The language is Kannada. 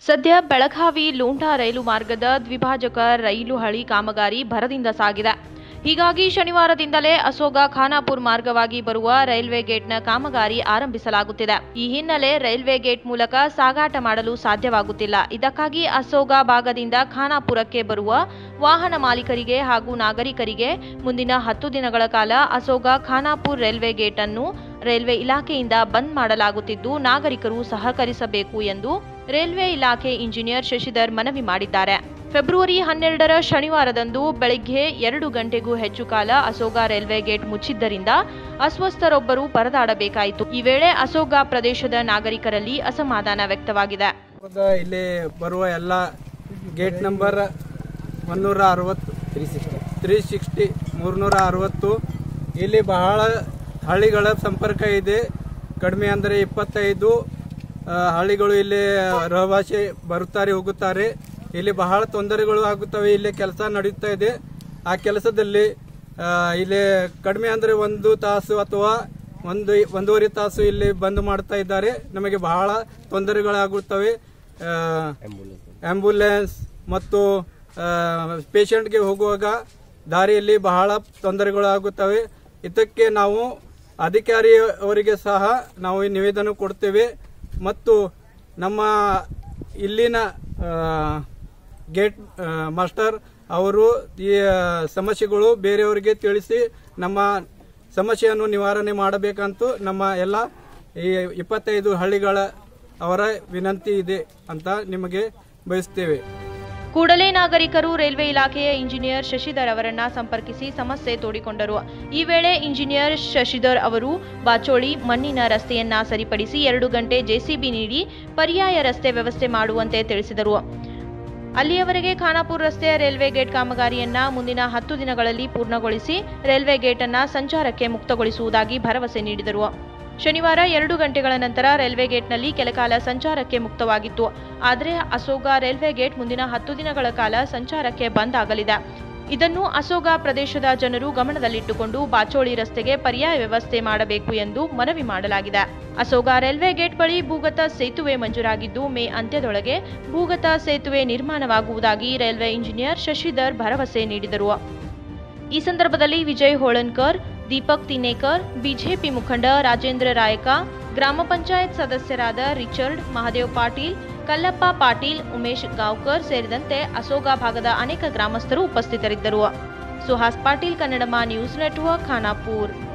ಸದ್ಯ ಬೆಳಗಾವಿ ಲೋಂಡಾ ರೈಲು ಮಾರ್ಗದ ದ್ವಿಭಾಜಕ ರೈಲು ಹಳಿ ಕಾಮಗಾರಿ ಭರದಿಂದ ಸಾಗಿದೆ ಹೀಗಾಗಿ ಶನಿವಾರದಿಂದಲೇ ಅಸೋಗ ಖಾನಾಪುರ್ ಮಾರ್ಗವಾಗಿ ಬರುವ ರೈಲ್ವೆ ಗೇಟ್ನ ಕಾಮಗಾರಿ ಆರಂಭಿಸಲಾಗುತ್ತಿದೆ ಈ ಹಿನ್ನೆಲೆ ರೈಲ್ವೆ ಗೇಟ್ ಮೂಲಕ ಸಾಗಾಟ ಮಾಡಲು ಸಾಧ್ಯವಾಗುತ್ತಿಲ್ಲ ಇದಕ್ಕಾಗಿ ಅಸೋಗ ಭಾಗದಿಂದ ಖಾನಾಪುರಕ್ಕೆ ಬರುವ ವಾಹನ ಮಾಲೀಕರಿಗೆ ಹಾಗೂ ನಾಗರಿಕರಿಗೆ ಮುಂದಿನ ಹತ್ತು ದಿನಗಳ ಕಾಲ ಅಸೋಗ ಖಾನಾಪುರ್ ರೈಲ್ವೆ ಗೇಟ್ ಅನ್ನು ರೈಲ್ವೆ ಇಲಾಖೆಯಿಂದ ಬಂದ್ ಮಾಡಲಾಗುತ್ತಿದ್ದು ನಾಗರಿಕರು ಸಹಕರಿಸಬೇಕು ಎಂದು ರೈಲ್ವೆ ಇಲಾಖೆ ಇಂಜಿನಿಯರ್ ಶಶಿಧರ್ ಮನವಿ ಮಾಡಿದ್ದಾರೆ ಫೆಬ್ರವರಿ ಹನ್ನೆರಡರ ಶನಿವಾರದಂದು ಬೆಳಗ್ಗೆ ಎರಡು ಗಂಟೆಗೂ ಹೆಚ್ಚು ಕಾಲ ಅಸೋಗ ರೈಲ್ವೆ ಗೇಟ್ ಮುಚ್ಚಿದ್ದರಿಂದ ಅಸ್ವಸ್ಥರೊಬ್ಬರು ಪರದಾಡಬೇಕಾಯಿತು ಈ ವೇಳೆ ಅಸೋಗ ಪ್ರದೇಶದ ನಾಗರಿಕರಲ್ಲಿ ಅಸಮಾಧಾನ ವ್ಯಕ್ತವಾಗಿದೆ ಹೌದಾ, ಇಲ್ಲಿ ಬರುವ ಎಲ್ಲ ಗೇಟ್ ನಂಬರ್ ಒನ್ನೂರ ಅರವತ್ತು ತ್ರೀ ಸಿಕ್ಸ್ಟಿ ತ್ರೀ ಸಿಕ್ಸ್ಟಿ ಮೂರ್ನೂರ ಅರವತ್ತು ಇಲ್ಲಿ ಬಹಳ ಹಳ್ಳಿಗಳ ಸಂಪರ್ಕ ಇದೆ ಕಡಿಮೆ ಅಂದರೆ ಇಪ್ಪತ್ತೈದು ಆ, ಹಳ್ಳಿಗಳು ಇಲ್ಲಿ ರಹವಾಸಿ ಬರುತ್ತಾರೆ ಹೋಗುತ್ತಾರೆ ಇಲ್ಲಿ ಬಹಳ ತೊಂದರೆಗಳು ಆಗುತ್ತವೆ ಇಲ್ಲಿ ಕೆಲಸ ನಡೆಯುತ್ತಾ ಇದೆ ಆ ಕೆಲಸದಲ್ಲಿ ಆ, ಇಲ್ಲಿ ಕಡಿಮೆ ಅಂದರೆ ಒಂದು ತಾಸು ಅಥವಾ ಒಂದು ಒಂದೂವರೆ ತಾಸು ಇಲ್ಲಿ ಬಂದ್ ಮಾಡ್ತಾ ಇದ್ದಾರೆ ನಮಗೆ ಬಹಳ ತೊಂದರೆಗಳಾಗುತ್ತವೆ ಆ, ಆಂಬ್ಯುಲೆನ್ಸ್ ಮತ್ತು ಪೇಷಂಟ್ಗೆ ಹೋಗುವಾಗ ದಾರಿಯಲ್ಲಿ ಬಹಳ ತೊಂದರೆಗಳಾಗುತ್ತವೆ ಇದಕ್ಕೆ ನಾವು ಅಧಿಕಾರಿ ಅವರಿಗೆ ಸಹ ನಾವು ಈ ನಿವೇದನೆ ಕೊಡ್ತೇವೆ ಮತ್ತು ನಮ್ಮ ಇಲ್ಲಿನ ಆ, ಗೇಟ್ ಆ, ಮಾಸ್ಟರ್ ಅವರು ಈ ಆ, ಸಮಸ್ಯೆಗಳು ಬೇರೆಯವರಿಗೆ ತಿಳಿಸಿ ನಮ್ಮ ಸಮಸ್ಯೆಯನ್ನು ನಿವಾರಣೆ ಮಾಡಬೇಕಂತೂ ನಮ್ಮ ಎಲ್ಲ ಈ ಇಪ್ಪತ್ತೈದು ಹಳ್ಳಿಗಳ ಅವರ ವಿನಂತಿ ಇದೆ ಅಂತ ನಿಮಗೆ ಬಯಸ್ತೇವೆ ಕೂಡಲೇ ನಾಗರಿಕರು ರೈಲ್ವೆ ಇಲಾಖೆಯ ಇಂಜಿನಿಯರ್ ಶಶಿಧರ್ ಅವರನ್ನ ಸಂಪರ್ಕಿಸಿ ಸಮಸ್ಯೆ ತೋಡಿಕೊಂಡರು ಈ ವೇಳೆ ಇಂಜಿನಿಯರ್ ಶಶಿಧರ್ ಅವರು ಬಾಚೋಳಿ ಮಣ್ಣಿನ ರಸ್ತೆಯನ್ನ ಸರಿಪಡಿಸಿ ಎರಡು ಗಂಟೆ ಜೆಸಿಬಿ ನೀಡಿ ಪರ್ಯಾಯ ರಸ್ತೆ ವ್ಯವಸ್ಥೆ ಮಾಡುವಂತೆ ತಿಳಿಸಿದರು ಅಲ್ಲಿಯವರೆಗೆ ಖಾನಾಪುರ ರಸ್ತೆಯ ರೈಲ್ವೆ ಗೇಟ್ ಕಾಮಗಾರಿಯನ್ನ ಮುಂದಿನ ಹತ್ತು ದಿನಗಳಲ್ಲಿ ಪೂರ್ಣಗೊಳಿಸಿ ರೈಲ್ವೆ ಗೇಟ್ ಅನ್ನ ಸಂಚಾರಕ್ಕೆ ಮುಕ್ತಗೊಳಿಸುವುದಾಗಿ ಭರವಸೆ ನೀಡಿದರು ಶನಿವಾರ ಎರಡು ಗಂಟೆಗಳ ನಂತರ ರೈಲ್ವೆ ಗೇಟ್ನಲ್ಲಿ ಕೆಲಕಾಲ ಸಂಚಾರಕ್ಕೆ ಮುಕ್ತವಾಗಿತ್ತು ಆದರೆ ಅಸೋಗ ರೈಲ್ವೆ ಗೇಟ್ ಮುಂದಿನ ಹತ್ತು ದಿನಗಳ ಕಾಲ ಸಂಚಾರಕ್ಕೆ ಬಂದ್ ಆಗಲಿದೆ ಇದನ್ನು ಅಸೋಗ ಪ್ರದೇಶದ ಜನರು ಗಮನದಲ್ಲಿಟ್ಟುಕೊಂಡು ಬಾಚೋಳಿ ರಸ್ತೆಗೆ ಪರ್ಯಾಯ ವ್ಯವಸ್ಥೆ ಮಾಡಬೇಕು ಎಂದು ಮನವಿ ಮಾಡಲಾಗಿದೆ ಅಸೋಗ ರೈಲ್ವೆ ಗೇಟ್ ಬಳಿ ಭೂಗತ ಸೇತುವೆ ಮಂಜೂರಾಗಿದ್ದು ಮೇ ಅಂತ್ಯದೊಳಗೆ ಭೂಗತ ಸೇತುವೆ ನಿರ್ಮಾಣವಾಗುವುದಾಗಿ ರೈಲ್ವೆ ಇಂಜಿನಿಯರ್ ಶಶಿಧರ್ ಭರವಸೆ ನೀಡಿದರು ಈ ಸಂದರ್ಭದಲ್ಲಿ ವಿಜಯ್ ಹೋಳನ್ಕರ್ ದೀಪಕ್ ತಿನ್ನೇಕರ್ ಬಿಜೆಪಿ ಮುಖಂಡ ರಾಜೇಂದ್ರ ರಾಯಕ ಗ್ರಾಮ ಪಂಚಾಯತ್ ಸದಸ್ಯರಾದ ರಿಚರ್ಡ್ ಮಹದೇವ್ ಪಾಟೀಲ್ ಕಲ್ಲಪ್ಪ ಪಾಟೀಲ್ ಉಮೇಶ್ ಗಾವ್ಕರ್ ಸೇರಿದಂತೆ ಅಸೋಗ ಭಾಗದ ಅನೇಕ ಗ್ರಾಮಸ್ಥರು ಉಪಸ್ಥಿತರಿದ್ದರು ಸುಹಾಸ್ ಪಾಟೀಲ್ ಕನ್ನಡಮ ನ್ಯೂಸ್ ನೆಟ್ವರ್ಕ್ ಖಾನಾಪುರ್